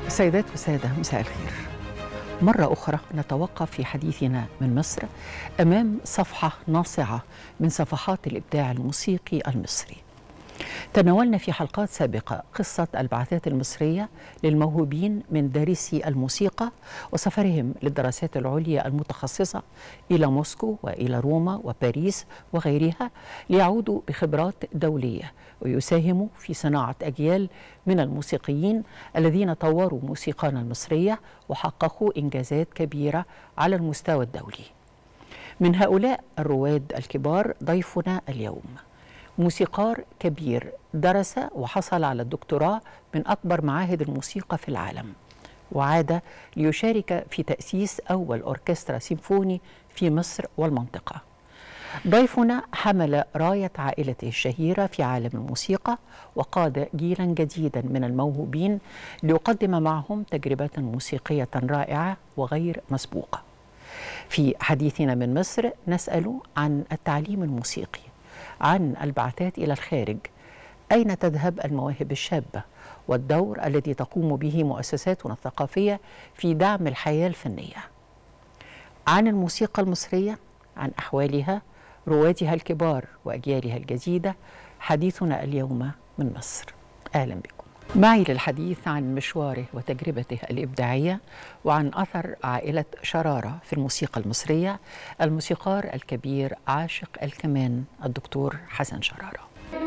سيدات وسادة مساء الخير مرة أخرى نتوقف في حديثنا من مصر أمام صفحة ناصعة من صفحات الإبداع الموسيقي المصري تناولنا في حلقات سابقة قصة البعثات المصرية للموهوبين من دارسي الموسيقى وسفرهم للدراسات العليا المتخصصة إلى موسكو وإلى روما وباريس وغيرها ليعودوا بخبرات دولية ويساهموا في صناعة أجيال من الموسيقيين الذين طوروا موسيقانا المصرية وحققوا إنجازات كبيرة على المستوى الدولي من هؤلاء الرواد الكبار ضيفنا اليوم موسيقار كبير درس وحصل على الدكتوراه من أكبر معاهد الموسيقى في العالم وعاد ليشارك في تأسيس أول أوركسترا سيمفوني في مصر والمنطقة ضيفنا حمل راية عائلته الشهيرة في عالم الموسيقى وقاد جيلا جديدا من الموهوبين ليقدم معهم تجربة موسيقية رائعة وغير مسبوقة في حديثنا من مصر نسأل عن التعليم الموسيقي عن البعثات الى الخارج اين تذهب المواهب الشابه والدور الذي تقوم به مؤسساتنا الثقافيه في دعم الحياه الفنيه عن الموسيقى المصريه عن احوالها روادها الكبار واجيالها الجديده حديثنا اليوم من مصر اهلا بكم معي للحديث عن مشواره وتجربته الإبداعية وعن أثر عائلة شرارة في الموسيقى المصرية الموسيقار الكبير عاشق الكمان الدكتور حسن شرارة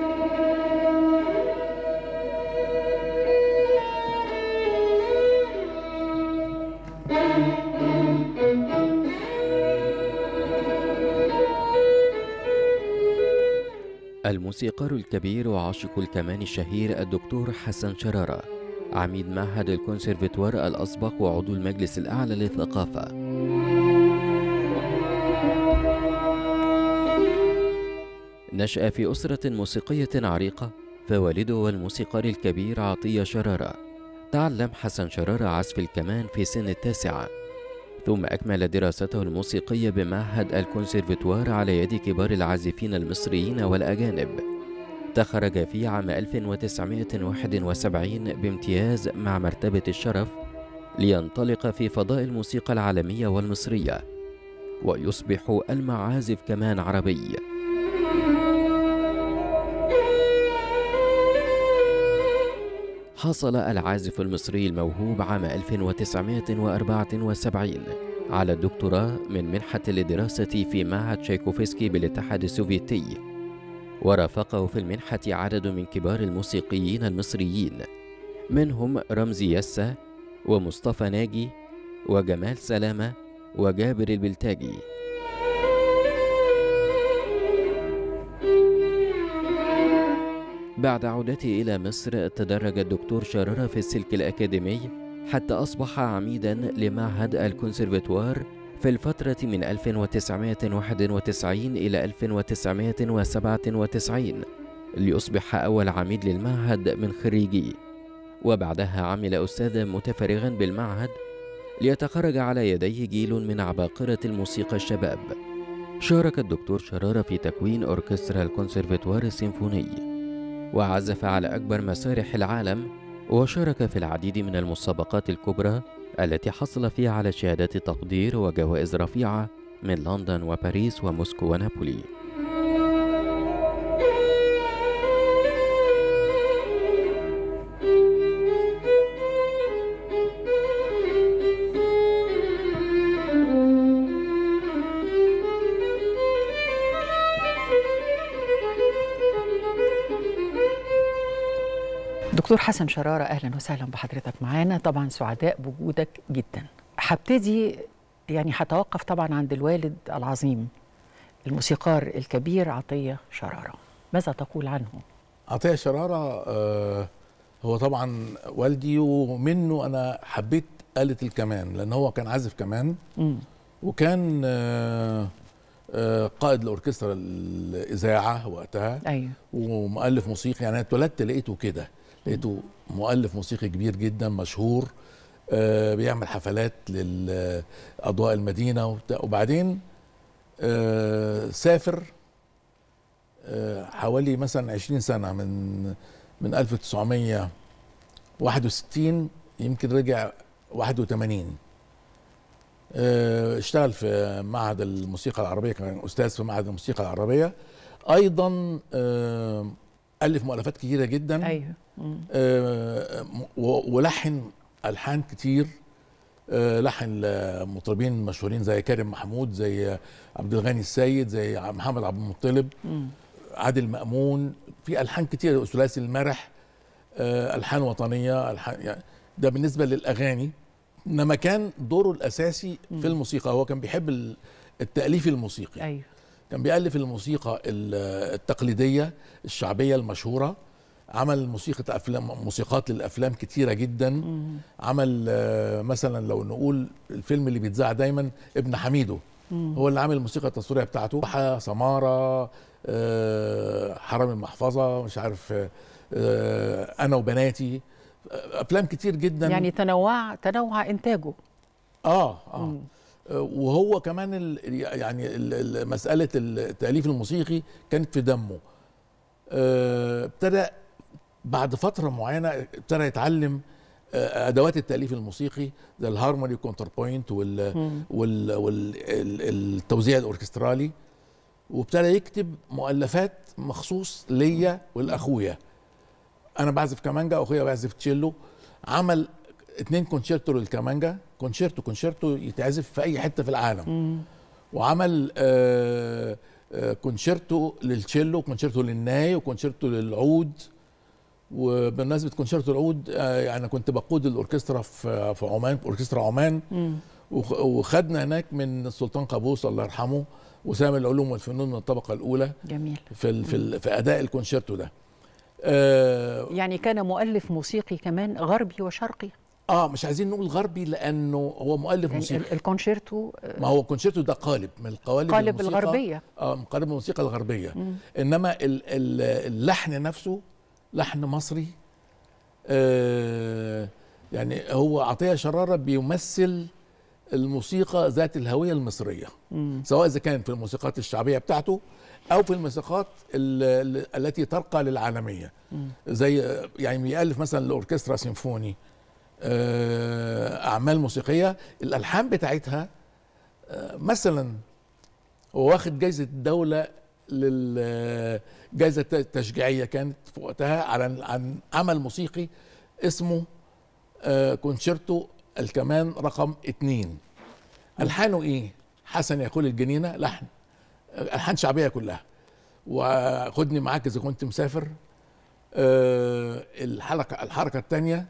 الموسيقار الكبير وعاشق الكمان الشهير الدكتور حسن شرارة عميد معهد الكونسرفتوار الأسبق وعضو المجلس الأعلى للثقافة نشأ في أسرة موسيقية عريقة فوالده والموسيقار الكبير عطية شرارة تعلم حسن شرارة عزف الكمان في سن التاسعة ثم أكمل دراسته الموسيقية بمعهد الكونسرفتوار على يد كبار العازفين المصريين والأجانب تخرج في عام 1971 بامتياز مع مرتبة الشرف لينطلق في فضاء الموسيقى العالمية والمصرية ويصبح المعازف كمان عربي حصل العازف المصري الموهوب عام 1974 على الدكتوراه من منحة للدراسة في معهد تشايكوفسكي بالاتحاد السوفيتي ورافقه في المنحة عدد من كبار الموسيقيين المصريين منهم رمزي يسا ومصطفى ناجي وجمال سلامة وجابر البلتاجي بعد عودته إلى مصر تدرج الدكتور شرارة في السلك الأكاديمي حتى أصبح عميدا لمعهد الكونسرفتوار في الفترة من 1991 إلى 1997 ليصبح أول عميد للمعهد من خريجيه وبعدها عمل أستاذا متفرغا بالمعهد ليتخرج على يديه جيل من عباقرة الموسيقى الشباب شارك الدكتور شرارة في تكوين أوركسترا الكونسرفتوار السيمفوني وعزف على أكبر مسارح العالم وشارك في العديد من المسابقات الكبرى التي حصل فيها على شهادات تقدير وجوائز رفيعة من لندن وباريس وموسكو ونابولي دكتور حسن شرارة أهلا وسهلا بحضرتك معانا طبعا سعداء بوجودك جدا هبتدي يعني هتوقف طبعا عند الوالد العظيم الموسيقار الكبير عطية شرارة ماذا تقول عنه؟ عطية شرارة آه هو طبعا والدي ومنه أنا حبيت آلة الكمان لأن هو كان عازف كمان مم. وكان آه آه قائد الأوركسترا الإذاعة وقتها أيوه ومؤلف موسيقي يعني أنا اتولدت لقيته كده لقيته مؤلف موسيقي كبير جدا مشهور آه بيعمل حفلات لأضواء المدينة وبتاع. وبعدين آه سافر آه حوالي مثلا 20 سنة من من 1961 يمكن رجع 81 آه، اشتغل في معهد الموسيقى العربيه كان استاذ في معهد الموسيقى العربيه ايضا آه، الف مؤلفات كثيره جدا ايوه مم. آه، و- ولحن الحان كتير آه، لحن لمطربين مشهورين زي كريم محمود زي عبد الغني السيد زي محمد عبد المطلب مم. عادل مأمون في الحان كتير ثلاثي المرح آه، الحان وطنيه الحان يعني ده بالنسبه للاغاني انما كان دوره الاساسي في الموسيقى هو كان بيحب ال- التاليف الموسيقي ايوه كان بيألف الموسيقى ال- التقليدية الشعبية المشهورة عمل موسيقى أفلام موسيقات للأفلام كتيرة جدا مم. عمل آه، مثلا لو نقول الفيلم اللي بيتذاع دايما ابن حميدو مم. هو اللي عامل الموسيقى التصويرية بتاعته ح- سمارة آه، حرام المحفظة مش عارف آه، أنا وبناتي آه، أفلام كتير جدا يعني تنوع تنوع انتاجه اه اه مم. وهو كمان ال يعني ال- ال- مساله التاليف الموسيقي كانت في دمه آه، ابتدى بعد فتره معينه ابتدى يتعلم آه، ادوات التاليف الموسيقي زي الهارموني كونتر بوينت وال مم. وال والتوزيع الاوركسترالي وابتدى يكتب مؤلفات مخصوص ليا ولاخويا انا بعزف كمانجا واخويا بيعزف تشيلو عمل اتنين كونشيرتو للكمانجا كونشيرتو كونشيرتو يتعزف في اي حته في العالم مم. وعمل آه آه كونشيرتو للتشيلو كونشيرتو للناي وكونشيرتو للعود وبمناسبه كونشيرتو العود آه يعني أنا كنت بقود الاوركسترا في في عمان اوركسترا عمان مم. وخ- وخدنا هناك من السلطان قابوس الله يرحمه وسام العلوم والفنون من الطبقه الاولى جميل في ال في, ال في اداء الكونشيرتو ده آه, يعني كان مؤلف موسيقي كمان غربي وشرقي اه مش عايزين نقول غربي لانه هو مؤلف يعني موسيقي ال- الكونشيرتو آه، ما هو الكونشيرتو ده قالب من القوالب قالب الموسيقى- الغربيه اه من قالب الموسيقى الغربيه مم. انما ال ال اللحن نفسه لحن مصري آه يعني هو عطيه شراره بيمثل الموسيقى ذات الهويه المصريه مم. سواء اذا كان في الموسيقات الشعبيه بتاعته او في الموسيقات ال- ال- التي ترقى للعالميه مم. زي يعني بيألف مثلا لاوركسترا سيمفوني آه، اعمال موسيقيه الالحان بتاعتها آه، مثلا هو واخد جايزه الدوله للجائزه التشجيعيه كانت في وقتها على عن عمل موسيقي اسمه آه، كونشيرتو الكمان رقم اتنين الحانه ايه حسن يقول الجنينه لحن الحان شعبيه كلها وخدني معاك اذا كنت مسافر آه، الحلقه الحركه الثانيه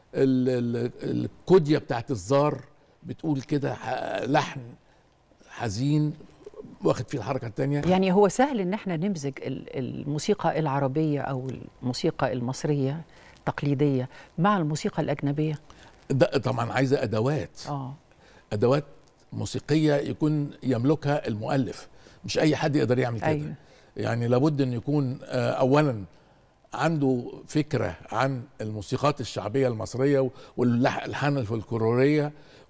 الكوديا بتاعت الزار بتقول كده ح- لحن حزين واخد فيه الحركه الثانيه يعني هو سهل ان احنا نمزج ال- الموسيقى العربيه او الموسيقى المصريه التقليديه مع الموسيقى الاجنبيه ده طبعا عايزه ادوات اه ادوات موسيقيه يكون يملكها المؤلف مش اي حد يقدر يعمل كده ايوه يعني لابد ان يكون آه، اولا عنده فكره عن الموسيقات الشعبيه المصريه والالحان الفلكلوريه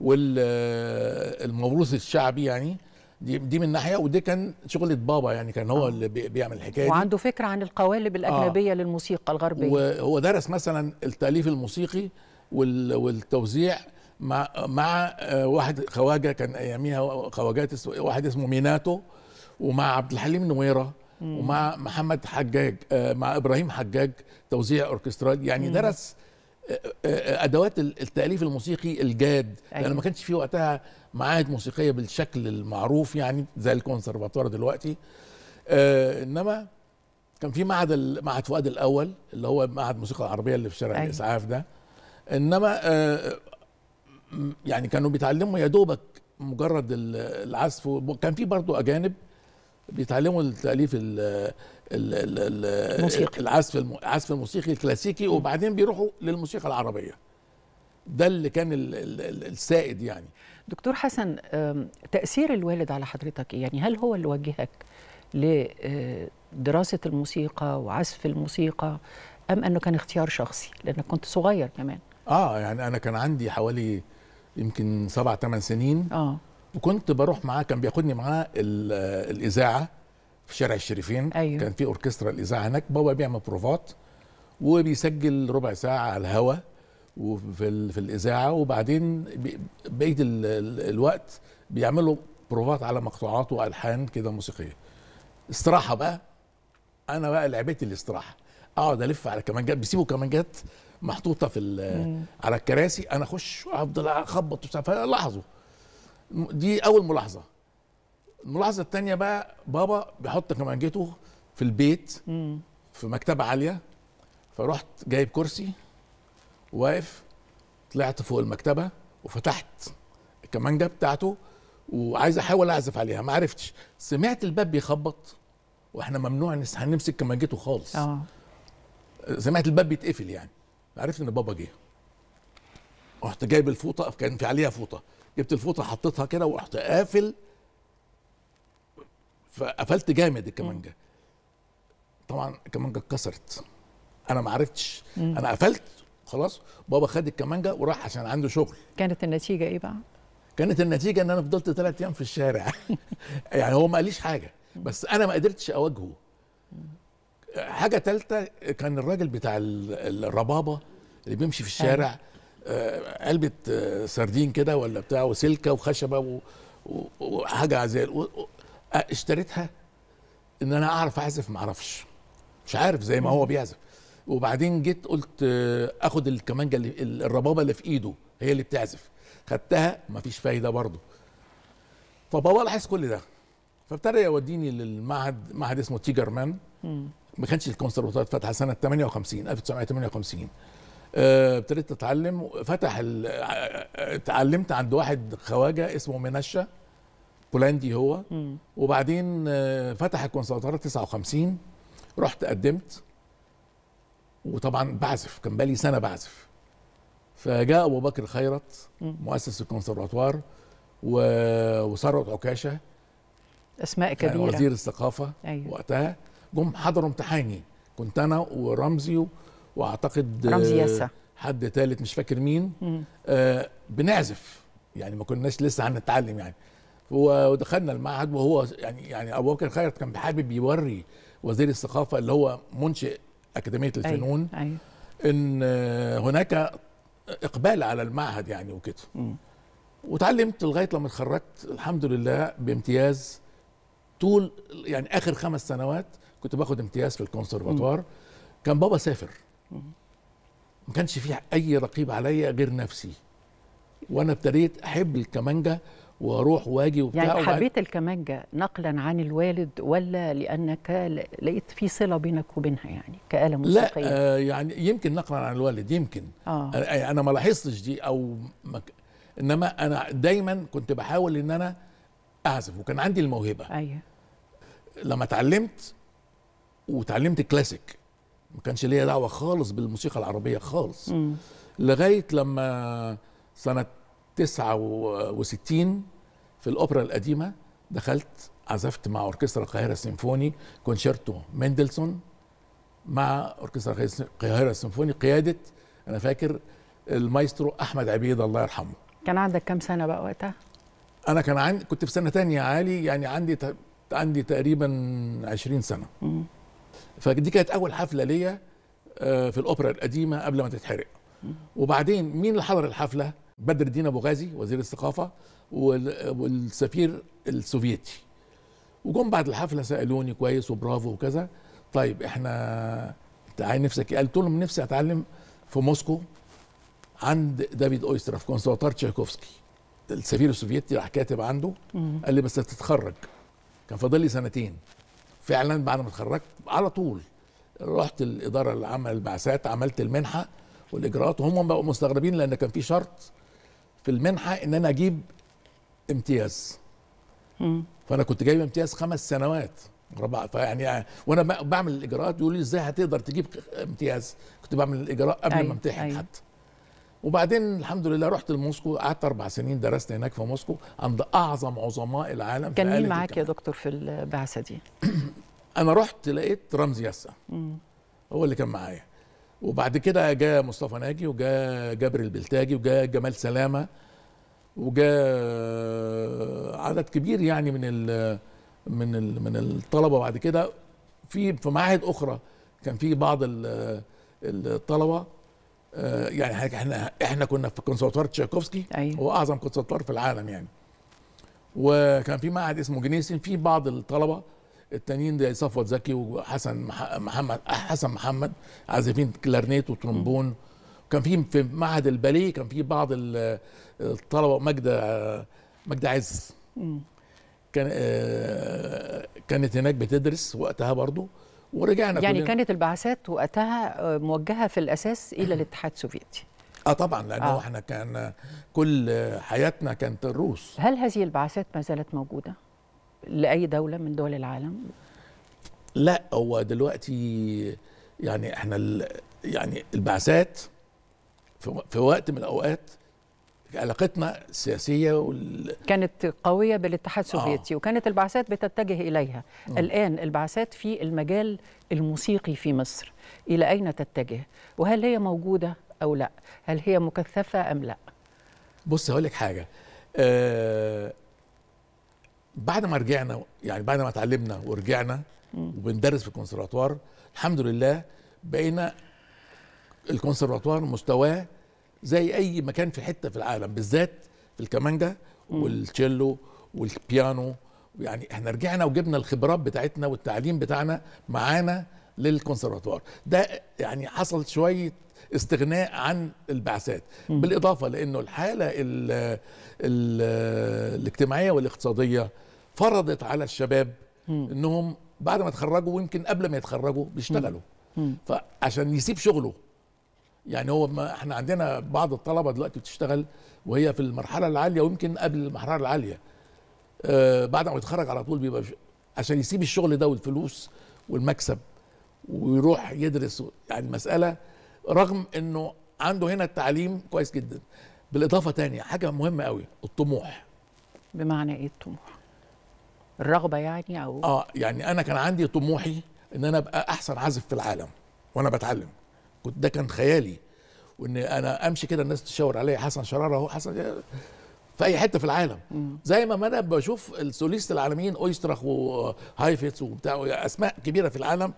والموروث الشعبي يعني دي دي من ناحيه ودي كان شغله بابا يعني كان هو آه. اللي بي- بيعمل الحكايه دي وعنده فكره عن القوالب الاجنبيه للموسيقى الغربيه وهو درس مثلا التاليف الموسيقي وال- والتوزيع مع مع آه، واحد خواجه كان اياميها خواجات اس- واحد اسمه ميناتو ومع عبد الحليم نويره ومع محمد حجاج آه، مع ابراهيم حجاج توزيع اوركسترالي يعني درس آه، آه، ادوات ال- التاليف الموسيقي الجاد لان أيوة. ما كانش في وقتها معاهد موسيقيه بالشكل المعروف يعني زي الكونسرفاتوار دلوقتي آه انما كان في معهد ال- معهد فؤاد الاول اللي هو معهد الموسيقى العربيه اللي في شارع أيوة. الاسعاف ده انما آه م- يعني كانوا بيتعلموا يا دوبك مجرد ال- العزف وكان في برضو اجانب بيتعلموا التاليف ال ال ال ال موسيقي. العزف الم- العزف الموسيقي الكلاسيكي وبعدين بيروحوا للموسيقى العربيه ده اللي كان ال ال ال السائد يعني دكتور حسن آم، تاثير الوالد على حضرتك ايه يعني هل هو اللي وجهك لدراسه الموسيقى وعزف الموسيقى ام انه كان اختيار شخصي لانك كنت صغير كمان اه يعني انا كان عندي حوالي يمكن سبع ثمان سنين اه وكنت بروح معاه كان بياخدني معاه ال- الاذاعه في شارع الشريفين أيوة. كان في اوركسترا الاذاعه هناك بابا بيعمل بروفات وبيسجل ربع ساعه على الهوا وفي ال- في الاذاعه وبعدين بي- بقيه ال- ال- الوقت بيعملوا بروفات على مقطوعات والحان كده موسيقيه استراحه بقى انا بقى لعبتي الاستراحه اقعد الف على كمانجات بيسيبوا كمانجات محطوطه في ال- على الكراسي انا اخش افضل اخبط وبتاع فلاحظوا دي اول ملاحظه الملاحظه الثانيه بقى بابا بيحط كمانجته في البيت مم. في مكتبه عاليه فرحت جايب كرسي واقف طلعت فوق المكتبه وفتحت الكمانجه بتاعته وعايز احاول اعزف عليها ما عرفتش سمعت الباب بيخبط واحنا ممنوع نس- هنمسك كمانجته خالص اه سمعت الباب بيتقفل يعني عرفت ان بابا جه رحت جايب الفوطه كان في عليها فوطه جبت الفوطه حطيتها كده ورحت قافل فقفلت جامد الكمانجه طبعا الكمانجه اتكسرت انا ما عرفتش انا قفلت خلاص بابا خد الكمانجه وراح عشان عنده شغل كانت النتيجه ايه بقى؟ كانت النتيجه ان انا فضلت ثلاث ايام في الشارع يعني هو ما قاليش حاجه بس انا ما قدرتش اواجهه حاجه ثالثه كان الراجل بتاع ال- الربابه اللي بيمشي في الشارع آه، علبه آه، سردين كده ولا بتاع وسلكه وخشبه و- و- وحاجه زي و- و- آه، اشتريتها ان انا اعرف اعزف ما اعرفش مش عارف زي ما هو بيعزف وبعدين جيت قلت آه، اخد الكمانجه اللي الربابه اللي في ايده هي اللي بتعزف خدتها مفيش فايده برضه فبابا لاحظ كل ده فابتدى يوديني للمعهد معهد اسمه تيجر مان ما كانش الكونسرفتوار فتح سنه 58 1958 آه، ابتديت اتعلم فتح ال- آه، اتعلمت عند واحد خواجه اسمه منشا بولندي هو وبعدين آه، فتح الكونسرفتوار 59 رحت قدمت وطبعا بعزف كان بقالي سنه بعزف فجاء ابو بكر خيرت مؤسس الكونسرفتوار و- وثروت عكاشه اسماء كان كبيره وزير الثقافه أيوة. وقتها جم حضروا امتحاني كنت انا ودرامزي و- واعتقد رمزي آه، يسا. حد ثالث مش فاكر مين آه بنعزف يعني ما كناش لسه هنتعلم يعني و- ودخلنا المعهد وهو يعني يعني ابو بكر خيرت كان حابب يوري وزير الثقافه اللي هو منشئ اكاديميه الفنون ايوه ايوه ان آه، هناك اقبال على المعهد يعني وكده وتعلمت لغايه لما اتخرجت الحمد لله بامتياز طول يعني اخر خمس سنوات كنت باخد امتياز في الكونسرفاتوار كان بابا سافر ما كانش فيه اي رقيب عليا غير نفسي وانا ابتديت احب الكمانجه واروح واجي وبتاع يعني وبعد- حبيت الكمانجة نقلا عن الوالد ولا لأنك ل- لقيت في صلة بينك وبينها يعني كآلة لا موسيقية آه يعني يمكن نقلا عن الوالد يمكن آه. انا أنا ما لاحظتش دي او ما ك- انما انا دايما كنت بحاول ان انا اعزف وكان عندي الموهبه أيوة لما اتعلمت وتعلمت كلاسيك ما كانش ليا دعوه خالص بالموسيقى العربيه خالص لغايه لما سنه 69 في الاوبرا القديمه دخلت عزفت مع اوركسترا القاهره السيمفوني كونشيرتو مندلسون مع اوركسترا القاهره السيمفوني قياده انا فاكر المايسترو احمد عبيد الله يرحمه كان عندك كم سنة بقى وقتها؟ انا كان عندي كنت في سنه تانية عالي يعني عندي ت... عندي تقريبا 20 سنه فدي كانت اول حفله ليا آه، في الاوبرا القديمه قبل ما تتحرق وبعدين مين اللي حضر الحفله بدر الدين ابو غازي وزير الثقافه وال... والسفير السوفيتي وجم بعد الحفله سالوني كويس وبرافو وكذا طيب احنا انت عايز نفسك ايه قلت لهم نفسي اتعلم في موسكو عند دافيد اويسترا في كونسرفتوار تشايكوفسكي السفير السوفيتي راح كاتب عنده قال لي بس هتتخرج كان فاضل لي سنتين فعلا بعد ما اتخرجت على طول رحت الاداره العامه للبعثات عملت المنحه والاجراءات وهم بقوا مستغربين لان كان في شرط في المنحه ان انا اجيب امتياز فانا كنت جايب امتياز خمس سنوات ربع فيعني وانا ب- بعمل الاجراءات يقولوا لي ازاي هتقدر تجيب امتياز كنت بعمل الاجراء قبل أيوة، ما امتحن أيوة. حتى وبعدين الحمد لله رحت لموسكو قعدت اربع سنين درست هناك في موسكو عند اعظم عظماء العالم في كان مين آلة معاك يا الكمان. دكتور في البعثة دي؟ انا رحت لقيت رمزي يسا هو اللي كان معايا وبعد كده جاء مصطفى ناجي وجاء جابر البلتاجي وجاء جمال سلامه وجاء عدد كبير يعني من ال من ال من الطلبه بعد كده في في معاهد اخرى كان في بعض ال- الطلبه آه، يعني احنا احنا كنا في كونسرفتوار تشايكوفسكي أيوة. هو اعظم كونسرفتوار في العالم يعني وكان في معهد اسمه جنيسين في بعض الطلبه التانيين زي صفوت زكي وحسن مح- محمد حسن محمد عازفين كلارنيت وترومبون كان في في معهد الباليه كان في بعض ال- الطلبه ماجده ماجده عز مم. كان آه، كانت هناك بتدرس وقتها برضو ورجعنا يعني كلنا. كانت البعثات وقتها آه، موجهة في الأساس إلى الاتحاد السوفيتي اه طبعا لانه آه. احنا كان كل حياتنا كانت الروس هل هذه البعثات ما زالت موجودة لأي دولة من دول العالم؟ لا هو دلوقتي يعني احنا ال- يعني البعثات في, في وقت من الاوقات علاقتنا السياسيه وال كانت قوية بالاتحاد السوفيتي آه. وكانت البعثات بتتجه إليها مم. الآن البعثات في المجال الموسيقي في مصر إلى أين تتجه؟ وهل هي موجودة أو لا؟ هل هي مكثفة أم لا؟ بص هقول لك حاجه آه بعد ما رجعنا يعني بعد ما اتعلمنا ورجعنا وبندرس في الكونسرفاتوار الحمد لله بقينا الكونسرفاتوار مستواه زي اي مكان في حته في العالم بالذات في الكمانجا والتشيلو والبيانو يعني احنا رجعنا وجبنا الخبرات بتاعتنا والتعليم بتاعنا معانا للكونسرفاتوار ده يعني حصل شويه استغناء عن البعثات بالاضافه لانه الحاله ال ال الاجتماعيه والاقتصاديه فرضت على الشباب انهم بعد ما يتخرجوا ويمكن قبل ما يتخرجوا بيشتغلوا فعشان يسيب شغله يعني هو ما احنا عندنا بعض الطلبه دلوقتي بتشتغل وهي في المرحله العاليه ويمكن قبل المرحله العاليه آه بعد ما يتخرج على طول بيبقى عشان يسيب الشغل ده والفلوس والمكسب ويروح يدرس يعني مساله رغم انه عنده هنا التعليم كويس جدا بالاضافه تانية حاجه مهمه قوي الطموح بمعنى إيه الطموح؟ الرغبة يعني أو اه يعني انا كان عندي طموحي ان انا ابقى احسن عازف في العالم وانا بتعلم كنت ده كان خيالي وان انا امشي كده الناس تشاور عليا حسن شراره اهو حسن في اي حته في العالم زي ما انا بشوف السوليست العالميين اويستراخ وهايفيتس وبتاع اسماء كبيره في العالم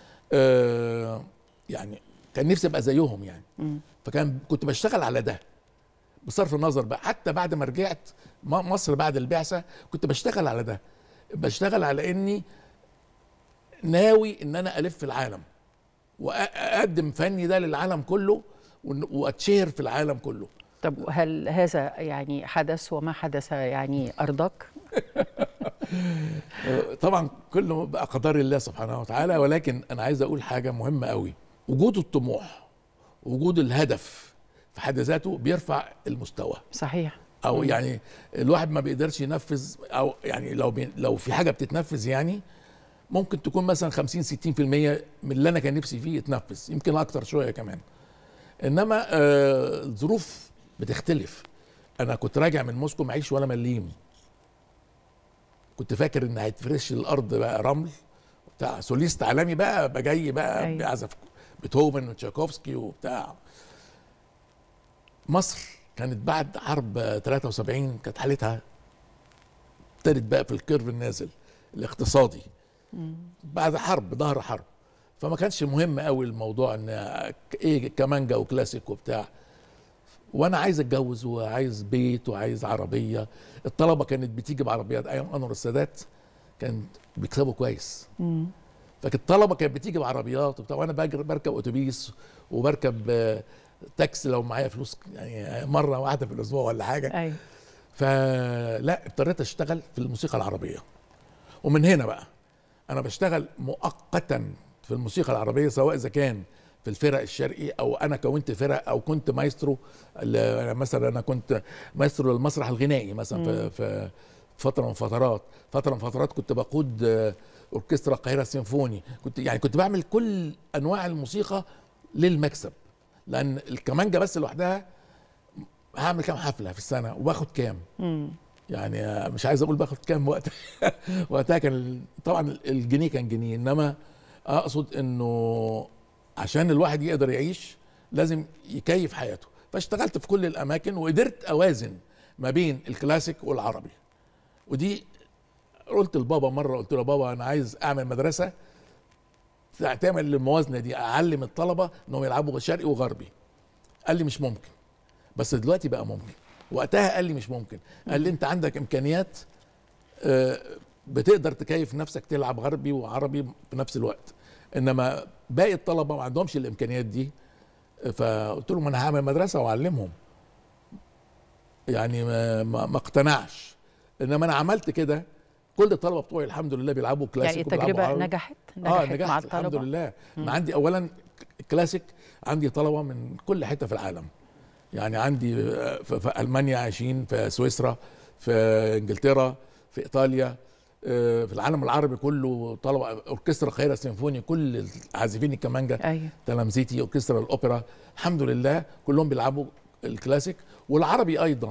آه يعني كان نفسي ابقى زيهم يعني فكان كنت بشتغل على ده بصرف النظر بقى حتى بعد ما رجعت م- مصر بعد البعثه كنت بشتغل على ده بشتغل على اني ناوي ان انا الف العالم واقدم فني ده للعالم كله وإن- واتشهر في العالم كله طب هل هذا يعني حدث وما حدث يعني أرضك؟ طبعا كله بأقدار الله سبحانه وتعالى ولكن انا عايز اقول حاجه مهمه قوي وجود الطموح وجود الهدف في حد ذاته بيرفع المستوى صحيح او يعني الواحد ما بيقدرش ينفذ او يعني لو بي لو في حاجه بتتنفذ يعني ممكن تكون مثلا 50 60% من اللي انا كان نفسي فيه يتنفذ يمكن اكتر شويه كمان انما آه الظروف بتختلف انا كنت راجع من موسكو معيش ولا مليم كنت فاكر ان هيتفرش الارض بقى رمل بتاع سوليست عالمي بقى بقى جاي بقى أيوة. بيعزف بيتهوفن وتشاكوفسكي وبتاع مصر كانت بعد حرب 73 كانت حالتها ابتدت بقى في الكيرف النازل الاقتصادي بعد حرب ظهر حرب فما كانش مهم قوي الموضوع ان ايه كمانجا وكلاسيك وبتاع وانا عايز اتجوز وعايز بيت وعايز عربيه الطلبه كانت بتيجي بعربيات ايام انور السادات كان بيكسبوا كويس فكانت الطلبه كانت بتيجي بعربيات وبتاع وانا بجر- بركب اتوبيس وبركب آه، تاكسي لو معايا فلوس يعني مره واحده في الاسبوع ولا حاجه أيوة فلا اضطريت اشتغل في الموسيقى العربيه ومن هنا بقى انا بشتغل مؤقتا في الموسيقى العربيه سواء اذا كان في الفرق الشرقي او انا كونت فرق او كنت مايسترو ال- مثلا انا كنت مايسترو للمسرح الغنائي مثلا في, في فتره من فترات فتره من فترات كنت بقود آه، اوركسترا القاهره السيمفوني كنت يعني كنت بعمل كل انواع الموسيقى للمكسب لان الكمانجه بس لوحدها هعمل كام حفله في السنه وباخد كام يعني مش عايز اقول باخد كام وقت وقتها كان ال- طبعا الجنيه كان جنيه انما اقصد انه عشان الواحد يقدر يعيش لازم يكيف حياته فاشتغلت في كل الاماكن وقدرت اوازن ما بين الكلاسيك والعربي ودي قلت لبابا مره قلت له بابا انا عايز اعمل مدرسه تعمل الموازنه دي اعلم الطلبه انهم يلعبوا شرقي وغربي قال لي مش ممكن بس دلوقتي بقى ممكن وقتها قال لي مش ممكن قال لي انت عندك امكانيات آه، بتقدر تكيف نفسك تلعب غربي وعربي في نفس الوقت انما باقي الطلبه ما عندهمش الامكانيات دي فقلت لهم انا هعمل مدرسه واعلمهم يعني ما, ما, ما اقتنعش انما انا عملت كده كل الطلبه بتوعي الحمد لله بيلعبوا كلاسيك يعني وبيلعبوا التجربه عربي. نجحت اه نجحت نجحت مع الحمد الطلبه لله انا عندي اولا كلاسيك عندي طلبه من كل حته في العالم يعني عندي آه، في في المانيا عايشين في سويسرا في انجلترا في ايطاليا آه، في العالم العربي كله طلبه اوركسترا القاهره السيمفوني كل عازفين الكمانجا ايوه تلامذتي اوركسترا الاوبرا الحمد لله كلهم بيلعبوا الكلاسيك والعربي ايضا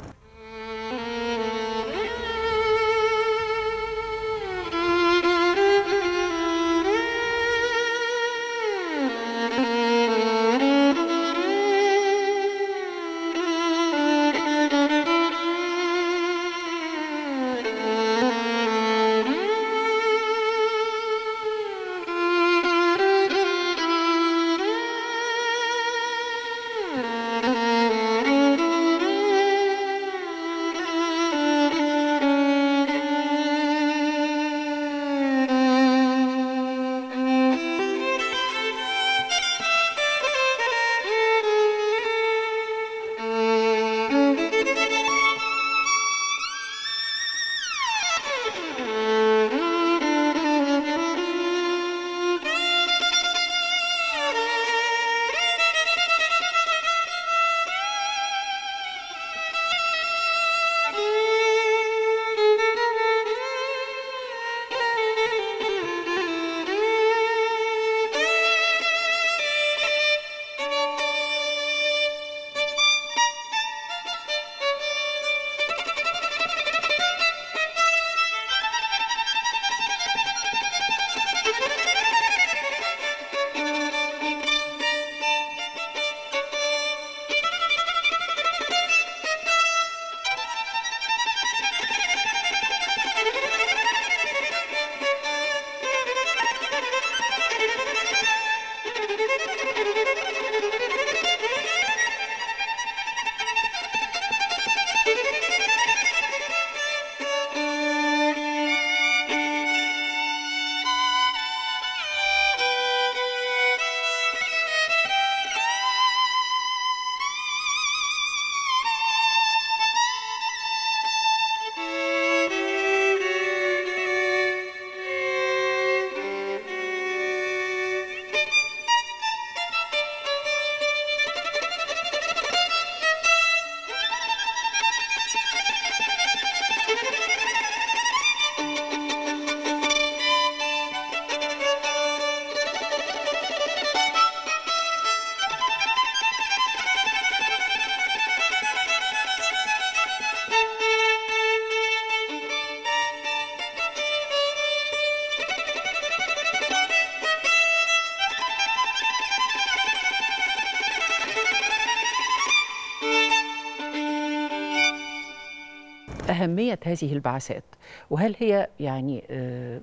أهمية هذه البعثات وهل هي يعني آه،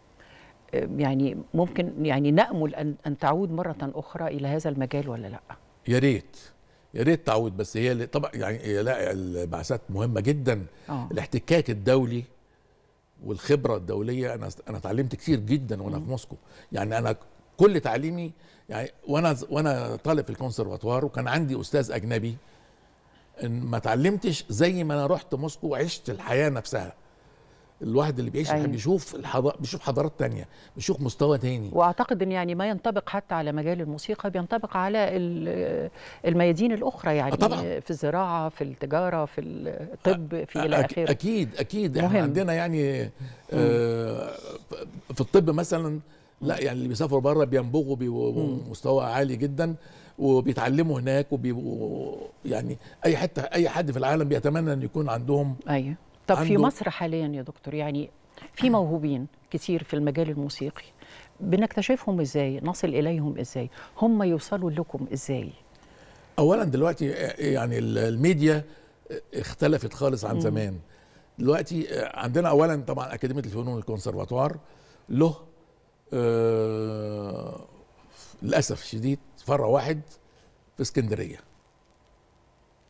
آه، يعني ممكن يعني نأمل أن أن تعود مرة أخرى إلى هذا المجال ولا لا؟ يا ريت يا ريت تعود بس هي اللي- طبعا يعني هي لا البعثات مهمه جدا آه. الاحتكاك الدولي والخبره الدوليه انا انا اتعلمت كتير جدا وانا في موسكو يعني انا كل تعليمي يعني وانا وانا طالب في الكونسرفاتوار وكان عندي استاذ اجنبي إن ما اتعلمتش زي ما انا رحت موسكو وعشت الحياه نفسها الواحد اللي بيعيش أيوة. بيشوف الحضارة بيشوف حضارات تانية بيشوف مستوى تاني واعتقد ان يعني ما ينطبق حتى على مجال الموسيقى بينطبق على ال- الميادين الاخرى يعني آه طبعاً. في الزراعه في التجاره في الطب في الى أك- اخره اكيد اكيد احنا مهم. عندنا يعني آه في الطب مثلا لا يعني اللي بيسافروا بره بينبغوا بمستوى عالي جدا وبيتعلموا هناك وبيبقوا يعني اي حته اي حد في العالم بيتمنى ان يكون عندهم ايوه طب في عنده- مصر حاليا يا دكتور يعني في موهوبين كتير في المجال الموسيقي بنكتشفهم ازاي نصل اليهم ازاي هم يوصلوا لكم ازاي اولا دلوقتي يعني ال- الميديا اختلفت خالص عن زمان دلوقتي عندنا اولا طبعا اكاديميه الفنون الكونسرفاتوار له آه، للاسف الشديد فرع واحد في اسكندريه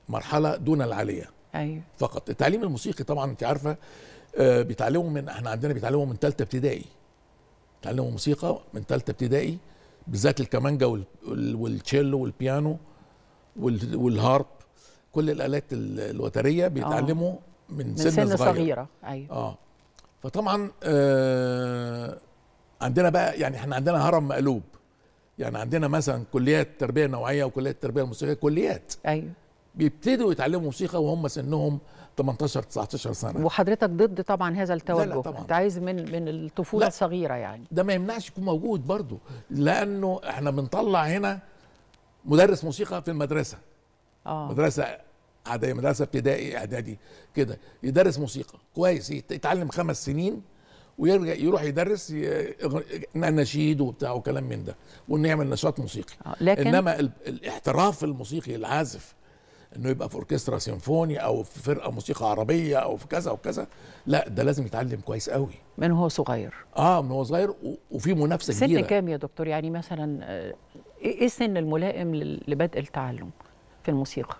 مرحله دون العاليه ايوه فقط التعليم الموسيقي طبعا انت عارفه آه، بيتعلموا من احنا عندنا بيتعلموا من ثالثه ابتدائي بيتعلموا موسيقى من ثالثه ابتدائي بالذات الكمانجا وال- وال- والتشيلو والبيانو وال- والهارب كل الالات ال- الوتريه بيتعلموا من, من سن, سن صغير صغيره ايوه اه فطبعا آه عندنا بقى يعني احنا عندنا هرم مقلوب يعني عندنا مثلا كليات تربيه نوعيه وكليات تربيه موسيقيه كليات ايوه بيبتدوا يتعلموا موسيقى وهم سنهم 18 19 سنه وحضرتك ضد طبعا هذا التوجه طبعاً. انت عايز من من الطفوله لا. الصغيره يعني ده ما يمنعش يكون موجود برضه لانه احنا بنطلع هنا مدرس موسيقى في المدرسه اه مدرسه عاديه مدرسه ابتدائي اعدادي كده يدرس موسيقى كويس يت- يتعلم خمس سنين ويرجع يروح يدرس ي- نشيد وبتاع وكلام من ده ونعمل نشاط موسيقي آه، لكن انما ال- الاحتراف الموسيقي العازف انه يبقى في اوركسترا سيمفوني او في فرقه موسيقى عربيه او في كذا وكذا لا ده لازم يتعلم كويس قوي من هو صغير اه من هو صغير و- وفي منافسه سن كبيره كام يا دكتور يعني مثلا آه، ايه إيه السن الملائم لل- لبدء التعلم في الموسيقى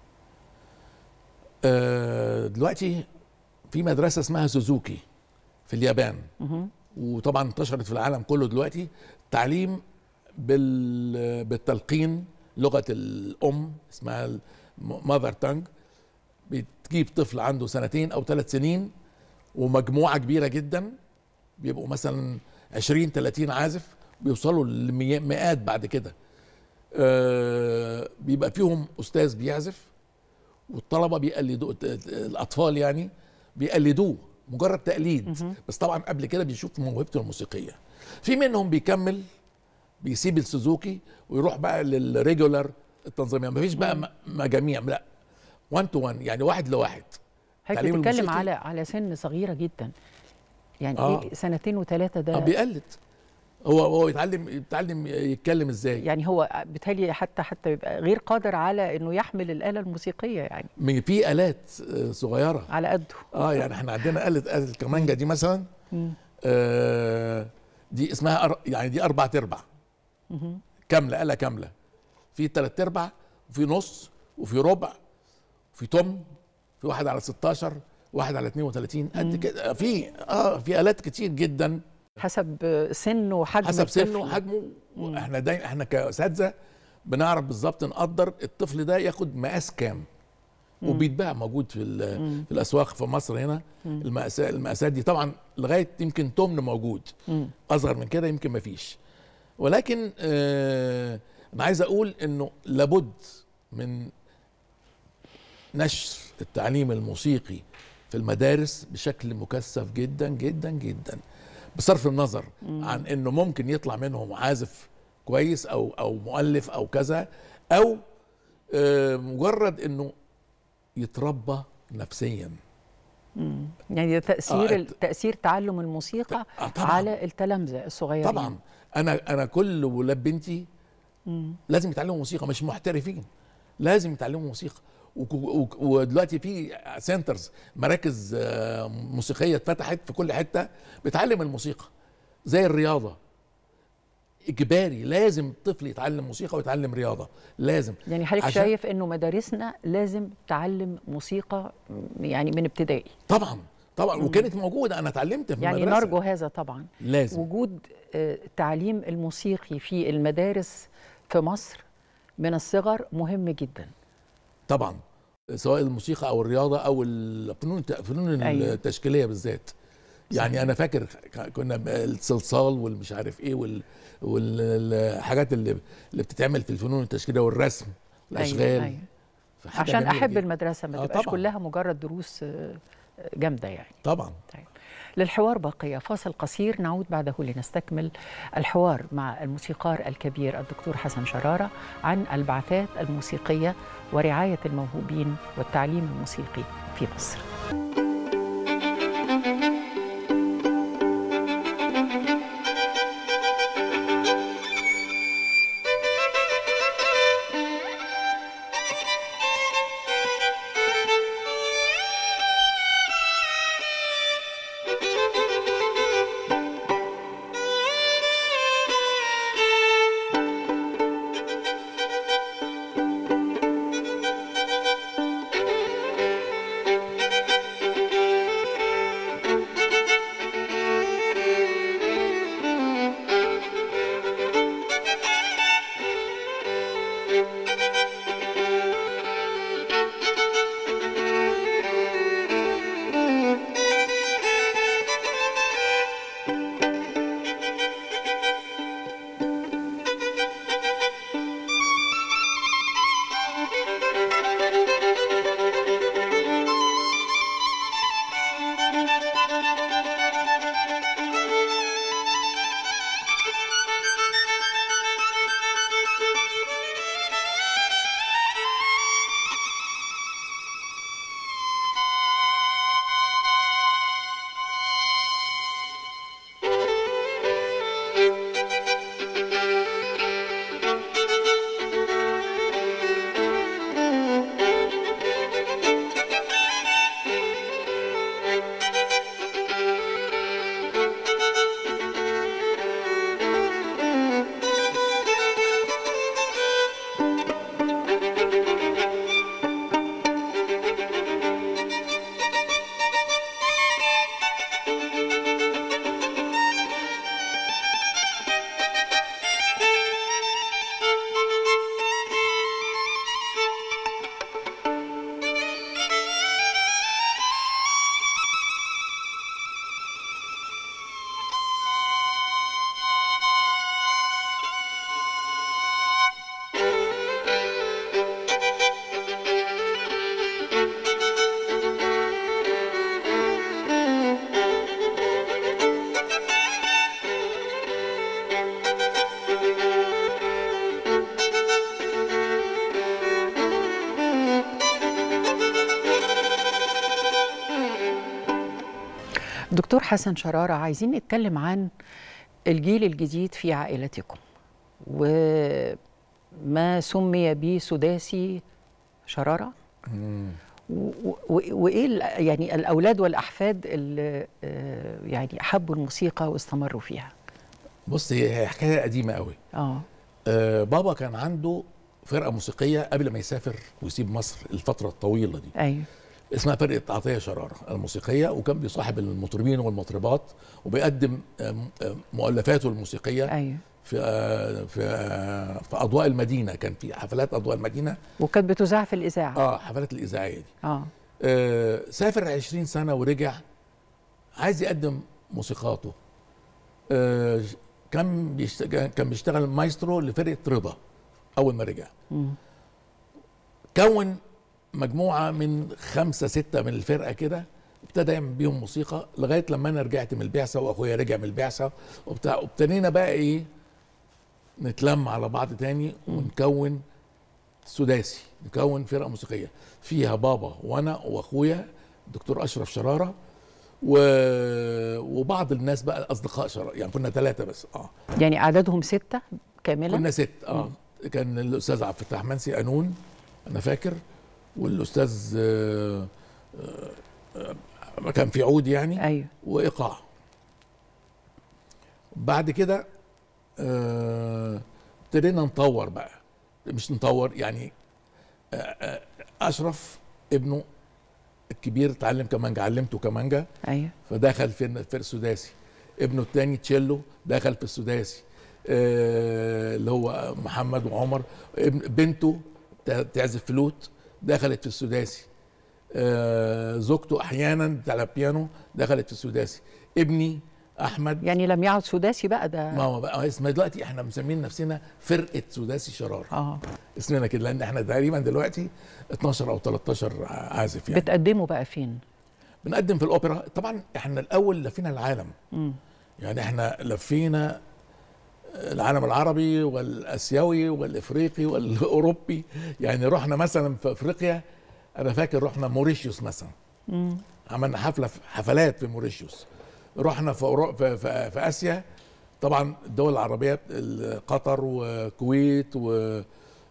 آه دلوقتي في مدرسه اسمها سوزوكي في اليابان مهم. وطبعا انتشرت في العالم كله دلوقتي تعليم بال بالتلقين لغه الام اسمها ماذر تانج بتجيب طفل عنده سنتين او ثلاث سنين ومجموعه كبيره جدا بيبقوا مثلا 20 30 عازف بيوصلوا لمئات بعد كده آه بيبقى فيهم استاذ بيعزف والطلبه بيقلدوا الاطفال يعني بيقلدوه مجرد تقليد بس طبعا قبل كده بيشوف موهبته الموسيقيه في منهم بيكمل بيسيب السوزوكي ويروح بقى للريجولار التنظيميه مفيش بقى م- مجاميع لا 1 تو 1 يعني واحد لواحد حضرتك التعليم بتتكلم الموسيقي- على على سن صغيره جدا يعني آه. ايه سنتين وثلاثه اه ده بيقلد هو هو يتعلم يتعلم يتكلم ازاي يعني هو بالتالي حتى حتى بيبقى غير قادر على انه يحمل الاله الموسيقيه يعني من- في الات آه، صغيره على قده اه يعني احنا عندنا آلة آلة الكمانجا دي مثلا آه دي اسمها أر... يعني دي أربع تربع كاملة آلة كاملة في تلات أرباع وفي نص وفي ربع وفي تم في واحد على 16 واحد على 32 قد كده في اه في آلات كتير جدا حسب سنه وحجم حسب سنه الطفل. وحجمه احنا دايما احنا كاساتذه بنعرف بالظبط نقدر الطفل ده ياخد مقاس كام وبيتباع موجود في ال- في الاسواق في مصر هنا المقاسات المقاسات دي طبعا لغايه يمكن تمن موجود اصغر من كده يمكن ما فيش ولكن آه انا عايز اقول انه لابد من نشر التعليم الموسيقي في المدارس بشكل مكثف جدا جدا جدا بصرف النظر عن انه ممكن يطلع منهم عازف كويس او او مؤلف او كذا او آه، مجرد انه يتربى نفسيا يعني ده تاثير آه، آه تاثير تعلم الموسيقى آه، طبعاً. على التلامذه الصغيرين طبعا انا انا كل ولاد بنتي لازم يتعلموا موسيقى مش محترفين لازم يتعلموا موسيقى وك- وك- ودلوقتي في سنترز مراكز آه، موسيقيه اتفتحت في كل حته بتعلم الموسيقى زي الرياضه اجباري لازم الطفل يتعلم موسيقى ويتعلم رياضه لازم يعني حضرتك عشان- شايف انه مدارسنا لازم تعلم موسيقى يعني من ابتدائي طبعا طبعا وكانت موجوده انا اتعلمت في يعني المدرسة. نرجو هذا طبعا لازم وجود آه، التعليم الموسيقي في المدارس في مصر من الصغر مهم جدا طبعا سواء الموسيقى او الرياضه او الفنون الفنون أيوة. التشكيليه بالذات يعني انا فاكر كنا الصلصال والمش عارف ايه وال والحاجات اللي اللي بتتعمل في الفنون التشكيليه والرسم الاشغال أيوة. أيوة. فحاجة عشان جميلة احب جداً. المدرسه ما آه، تبقاش طبعاً. كلها مجرد دروس آه، جامده يعني طبعا طيب. للحوار بقية فاصل قصير نعود بعده لنستكمل الحوار مع الموسيقار الكبير الدكتور حسن شرارة عن البعثات الموسيقية ورعاية الموهوبين والتعليم الموسيقي في مصر دكتور حسن شرارة عايزين نتكلم عن الجيل الجديد في عائلتكم وما سمي به سداسي شرارة و- و- وايه ال- يعني الاولاد والاحفاد اللي آه، يعني حبوا الموسيقى واستمروا فيها بص هي هي حكايه قديمه قوي اه آه بابا كان عنده فرقه موسيقيه قبل ما يسافر ويسيب مصر الفتره الطويله دي ايوه اسمها فرقه عطيه شراره الموسيقيه وكان بيصاحب المطربين والمطربات وبيقدم آه، م- آه، مؤلفاته الموسيقيه ايوه في آه، في آه، في اضواء المدينه كان في حفلات اضواء المدينه وكانت بتذاع في الاذاعه اه حفلات الاذاعيه دي اه آه سافر 20 سنه ورجع عايز يقدم موسيقاته آه كان بيشتغل كان بيشتغل مايسترو لفرقه رضا اول ما رجع مم. كون مجموعه من خمسه سته من الفرقه كده ابتدى يعمل بيهم موسيقى لغايه لما انا رجعت من البعثه واخويا رجع من البعثه وبتاع وابتدينا بقى ايه نتلم على بعض تاني ونكون سداسي نكون فرقه موسيقيه فيها بابا وانا واخويا الدكتور اشرف شراره و... وبعض الناس بقى اصدقاء شراره يعني كنا ثلاثه بس اه يعني عددهم سته كامله كنا ست اه كان الاستاذ عبد الفتاح منسي قانون انا فاكر والاستاذ آه، آه، آه، كان في عود يعني ايوه وايقاع بعد كده آه، ابتدينا نطور بقى مش نطور يعني آه، آه، اشرف ابنه الكبير اتعلم كمانجا علمته كمانجا ايوه فدخل في في السداسي ابنه الثاني تشيلو دخل في السداسي آه، اللي هو محمد وعمر ابن بنته ت- تعزف فلوت دخلت في السداسي آه، زوجته احيانا بتاع البيانو دخلت في السداسي ابني احمد يعني لم يعد سداسي بقى ده ما هو بقى اسمها دلوقتي احنا مسمين نفسنا فرقه سداسي شرار اه اسمنا كده لان احنا تقريبا دلوقتي 12 او 13 عازف يعني بتقدموا بقى فين بنقدم في الاوبرا طبعا احنا الاول لفينا العالم مم. يعني احنا لفينا العالم العربي والاسيوي والافريقي والاوروبي يعني رحنا مثلا في افريقيا انا فاكر رحنا موريشيوس مثلا مم. عملنا حفله في حفلات في موريشيوس رحنا في أورو... في, في, في اسيا طبعا الدول العربيه قطر وكويت و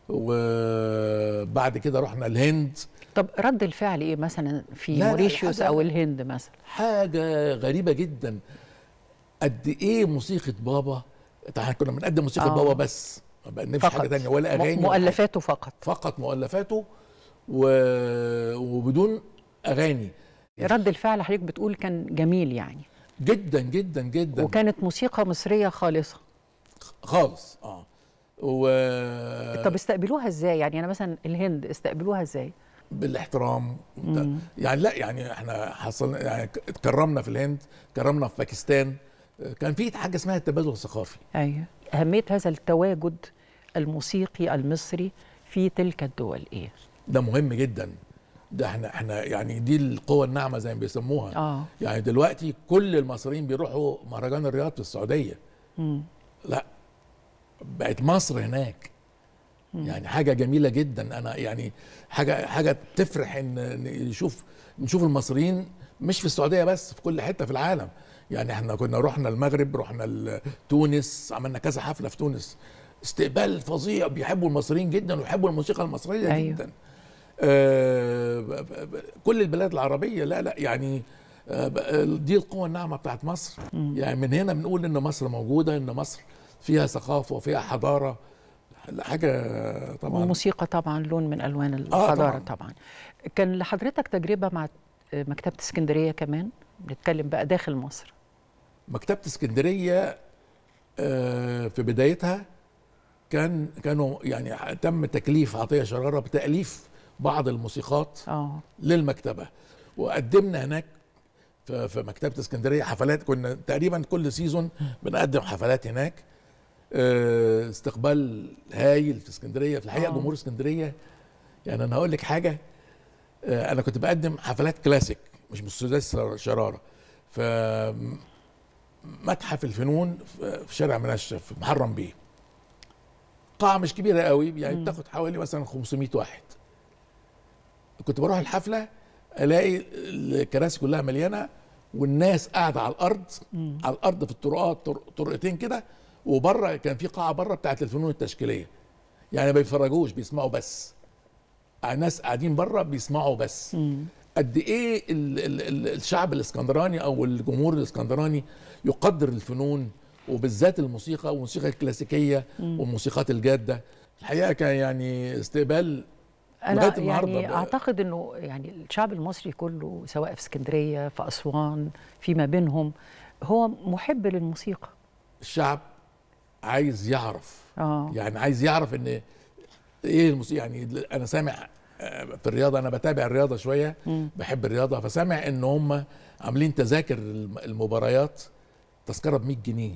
وبعد كده رحنا الهند طب رد الفعل ايه مثلا في لا، لا، موريشيوس حاجة- او الهند مثلا حاجه غريبه جدا قد ايه موسيقى بابا احنا كنا بنقدم موسيقى آه. بابا بس ما بنقدمش حاجه تانية ولا م- اغاني ولا مؤلفاته فقط حاجة. فقط مؤلفاته و... وبدون اغاني رد الفعل حضرتك بتقول كان جميل يعني جدا جدا جدا وكانت موسيقى مصريه خالصه خالص اه و طب استقبلوها ازاي يعني انا مثلا الهند استقبلوها ازاي بالاحترام مم. يعني لا يعني احنا حصل يعني اتكرمنا في الهند كرمنا في باكستان كان في حاجه اسمها التبادل الثقافي ايوه اهميه هذا التواجد الموسيقي المصري في تلك الدول ايه ده مهم جدا ده احنا احنا يعني دي القوة الناعمة زي ما بيسموها اه يعني دلوقتي كل المصريين بيروحوا مهرجان الرياض في السعودية مم. لا بقت مصر هناك يعني حاجة جميلة جدا انا يعني حاجة حاجة تفرح ان إن يشوف نشوف المصريين مش في السعودية بس في كل حتة في العالم يعني احنا كنا رحنا المغرب رحنا ال- تونس عملنا كذا حفلة في تونس استقبال فظيع بيحبوا المصريين جدا ويحبوا الموسيقى المصرية أيوه. أيوه. جدا آه، ب- ب- ب- كل البلاد العربية لا لا يعني آه، ب- دي القوة الناعمة بتاعت مصر يعني من هنا بنقول ان مصر موجودة ان مصر فيها ثقافة وفيها حضارة حاجة طبعا والموسيقى طبعا لون من الوان الحضاره طبعاً. طبعا. طبعا كان لحضرتك تجربه مع مكتبه اسكندريه كمان بنتكلم بقى داخل مصر مكتبة اسكندرية آه، في بدايتها كان كانوا يعني تم تكليف عطية شرارة بتأليف بعض الموسيقات اه للمكتبة وقدمنا هناك في في مكتبة اسكندرية حفلات كنا تقريبا كل سيزون بنقدم حفلات هناك آه، استقبال هايل في اسكندرية في الحقيقة آه. جمهور اسكندرية يعني أنا هقول لك حاجة آه، أنا كنت بقدم حفلات كلاسيك مش مستودع شرارة ف متحف الفنون في في شارع منشف في محرم بيه قاعة مش كبيرة قوي يعني مم. بتاخد حوالي مثلا 500 واحد كنت بروح الحفلة الاقي الكراسي كلها مليانة والناس قاعده على الارض على الارض في الطرقات طر- طرقتين كده وبره كان في قاعه بره بتاعت الفنون التشكيليه يعني ما بيتفرجوش بيسمعوا بس الناس قاعدين بره بيسمعوا بس قد ايه ال ال ال الشعب الاسكندراني او الجمهور الاسكندراني يقدر الفنون وبالذات الموسيقى والموسيقى الكلاسيكيه والموسيقات الجاده الحقيقه كان يعني استقبال انا لغاية النهاردة يعني بقى- اعتقد انه يعني الشعب المصري كله سواء في اسكندريه في اسوان فيما بينهم هو محب للموسيقى الشعب عايز يعرف اه يعني عايز يعرف ان ايه الموسيقى يعني انا سامع آه، في الرياضه انا بتابع الرياضه شويه بحب الرياضه فسامع ان هم عاملين تذاكر الم- المباريات تذكره ب 100 جنيه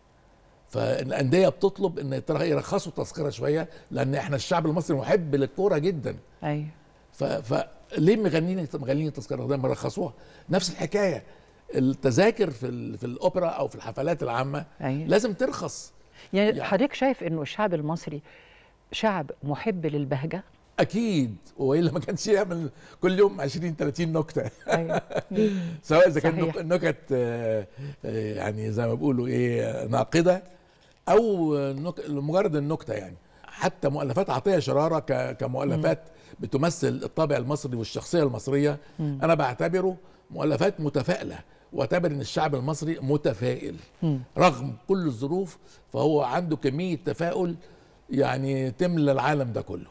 فالانديه بتطلب ان يتر- يرخصوا التذكره شويه لان احنا الشعب المصري محب للكوره جدا ايوه ف... فليه مغنيين مغنيين التذكره ده ما رخصوها نفس الحكايه التذاكر في ال... في الاوبرا او في الحفلات العامه ايوه لازم ترخص يعني يعني- حضرتك شايف انه الشعب المصري شعب محب للبهجه اكيد والا ما كانش يعمل كل يوم 20 30 نكته ايوه سواء اذا كان صحيح. نك- نكت آه، آه، يعني زي ما بيقولوا ايه ناقده او نك... مجرد النكته يعني حتى مؤلفات عطيه شراره ك... كمؤلفات بتمثل الطابع المصري والشخصيه المصريه انا بعتبره مؤلفات متفائله واعتبر ان الشعب المصري متفائل رغم كل الظروف فهو عنده كميه تفاؤل يعني تملى العالم ده كله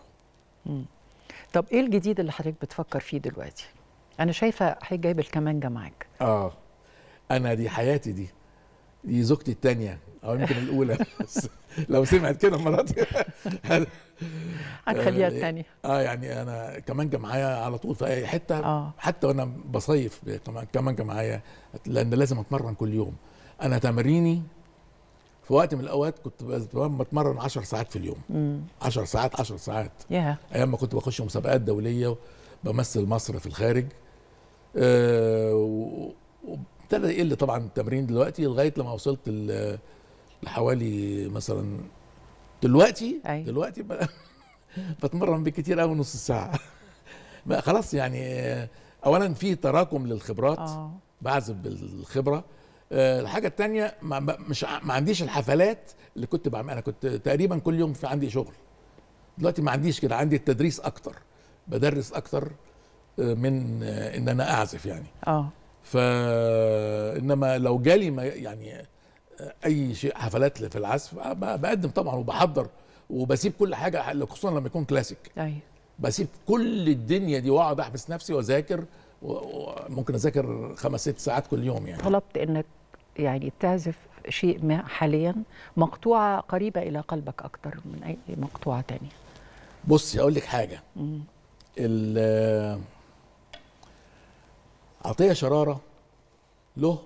طب ايه الجديد اللي حضرتك بتفكر فيه دلوقتي انا شايفه حضرتك جايب الكمانجه معاك اه انا دي حياتي دي دي زوجتي التانية او يمكن الاولى بس لو سمعت كده مراتي هنخليها آه، الثانيه اه يعني انا كمانجة معايا على طول في اي حته آه. حتى وانا بصيف كمان- كمانجة معايا لان لازم اتمرن كل يوم انا تمريني في وقت من الاوقات كنت بز- بتمرن 10 ساعات في اليوم 10 ساعات 10 ساعات يا ايام ما كنت بخش مسابقات دوليه وبمثل مصر في الخارج آه، و- وابتدى يقل طبعا التمرين دلوقتي لغايه لما وصلت ل- لحوالي مثلا دلوقتي أي. دلوقتي بقى بتمرن بكتير قوي نص ساعه بقى خلاص يعني آه، اولا في تراكم للخبرات اه بعزف بالخبره آه، الحاجه التانية ما ما- مش ع- ما عنديش الحفلات اللي كنت بعملها انا كنت تقريبا كل يوم في عندي شغل دلوقتي ما عنديش كده عندي التدريس اكتر بدرس اكتر آه، من آه، ان انا اعزف يعني اه فانما لو جالي ما يعني آه، اي شيء حفلات في العزف آه، ب- بقدم طبعا وبحضر وبسيب كل حاجه خصوصا لما يكون كلاسيك ايوه بسيب كل الدنيا دي واقعد احبس نفسي واذاكر و- وممكن اذاكر خمس ست ساعات كل يوم يعني طلبت انك يعني تعزف شيء ما حاليا مقطوعه قريبه الى قلبك اكتر من اي مقطوعه تانية بصي اقول لك حاجه ال- عطيه شراره له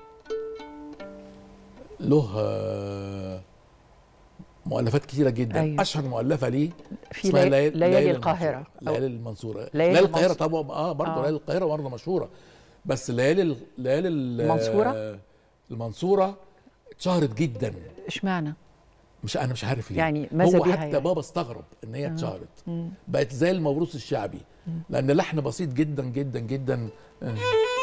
له آه، مؤلفات كتيره جدا أيوة. أيوة. اشهر مؤلفه ليه في اسمها لي- ليالي- ليالي ليالي القاهرة. المنصورة. ليالي المنصوره ليالي ليالي القاهره المنصورة. طبعا اه برضه آه. ليالي القاهره برضه مشهوره بس ليالي ال- ليالي ال- المنصورة؟ المنصوره اتشهرت جدا اشمعنى مش انا مش عارف ليه يعني ماذا هو بها حتى يعني؟ بابا استغرب ان هي اتشهرت بقت زي الموروث الشعبي لان لحن بسيط جدا جدا جدا آه.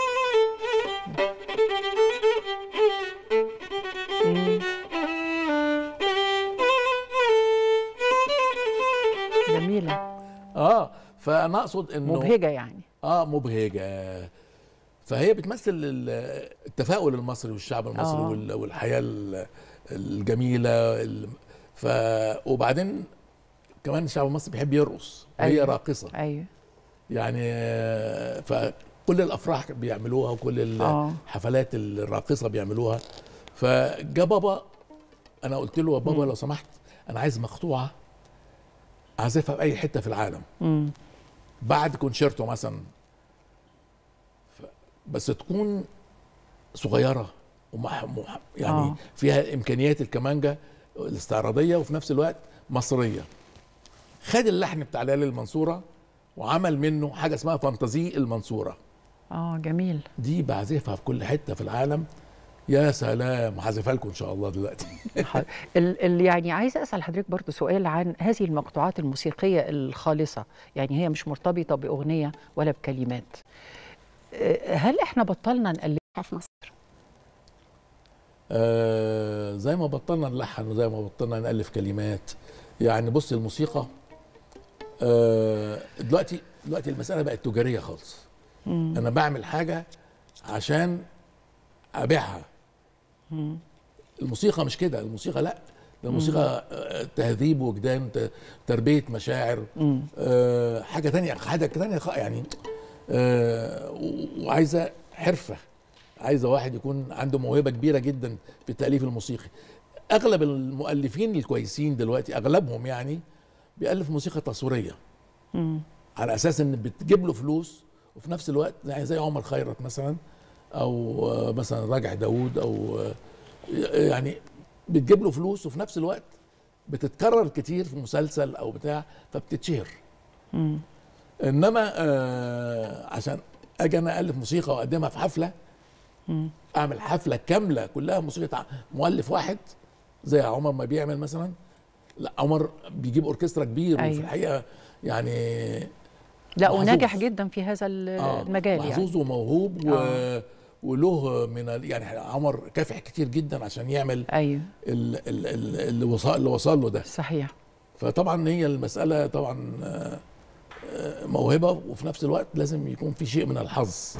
جميله اه فانا اقصد انه مبهجه يعني اه مبهجه فهي بتمثل ال- التفاؤل المصري والشعب المصري آه. وال- والحياه ال- الجميله ال- ف وبعدين كمان الشعب المصري بيحب يرقص وهي أيوة. راقصه ايوه يعني آه، فكل الافراح بيعملوها وكل آه. الحفلات الراقصه بيعملوها فجا بابا انا قلت له يا بابا لو سمحت انا عايز مقطوعه اعزفها في اي حته في العالم امم بعد كونشيرتو مثلا ف- بس تكون صغيره ومح مح يعني آه. آه. فيها امكانيات الكمانجه الاستعراضيه وفي نفس الوقت مصريه خد اللحن بتاع ليالي المنصوره وعمل منه حاجه اسمها فانتازي المنصوره اه جميل دي بعزفها في كل حته في العالم يا سلام هعزفها لكم ان شاء الله دلوقتي ال- ال- يعني عايزه اسال حضرتك برضو سؤال عن هذه المقطوعات الموسيقيه الخالصه يعني هي مش مرتبطه باغنيه ولا بكلمات أه، هل احنا بطلنا نقلد في مصر آه زي ما بطلنا نلحن وزي ما بطلنا نألف كلمات يعني بص الموسيقى آه دلوقتي دلوقتي المسألة بقت تجارية خالص أنا بعمل حاجة عشان أبيعها الموسيقى مش كده الموسيقى لا ده الموسيقى آه، تهذيب وجدان ت- تربية مشاعر آه حاجة تانية حاجة تانية خ- يعني آه و- وعايزة حرفة عايزة واحد يكون عنده موهبة كبيرة جدا في التأليف الموسيقي أغلب المؤلفين الكويسين دلوقتي أغلبهم يعني بيألف موسيقى تصويرية على أساس إن بتجيب له فلوس وفي نفس الوقت يعني زي عمر خيرت مثلا أو آه، مثلا راجع داوود أو آه، يعني بتجيب له فلوس وفي نفس الوقت بتتكرر كتير في مسلسل او بتاع فبتتشهر انما آه عشان اجي انا الف موسيقى واقدمها في حفله اعمل حفله كامله كلها موسيقى ع- مؤلف واحد زي عمر ما بيعمل مثلا لا عمر بيجيب اوركسترا كبير أيوة. وفي الحقيقه يعني لا محظوظ. ونجح جدا في هذا آه، المجال يعني محظوظ وموهوب و... آه. وله من ال... يعني عمر كافح كتير جدا عشان يعمل ايوه ال... ال... ال- اللي وصل اللي وصل له ده صحيح فطبعا هي المسألة طبعا آه، آه، موهبة وفي نفس الوقت لازم يكون في شيء من الحظ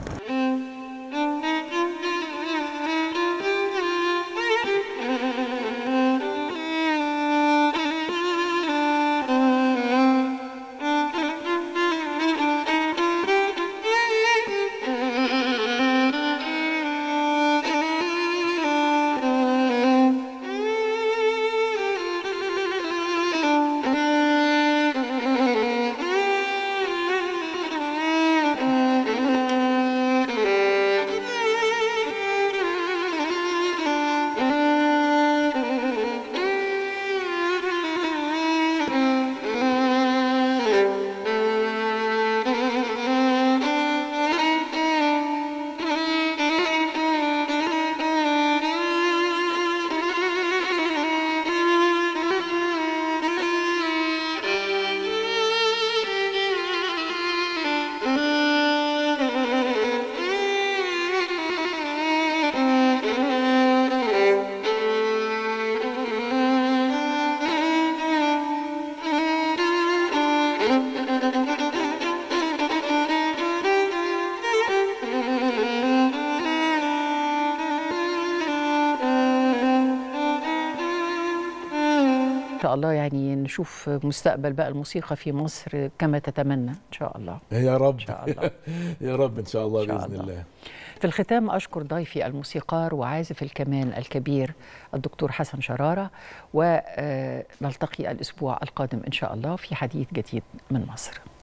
ان شاء الله يعني نشوف مستقبل بقى الموسيقى في مصر كما تتمنى ان شاء الله يا رب ان شاء الله يا رب ان شاء الله إن شاء باذن الله. الله في الختام أشكر ضيفي الموسيقار وعازف الكمان الكبير الدكتور حسن شرارة ونلتقي الأسبوع القادم إن شاء الله في حديث جديد من مصر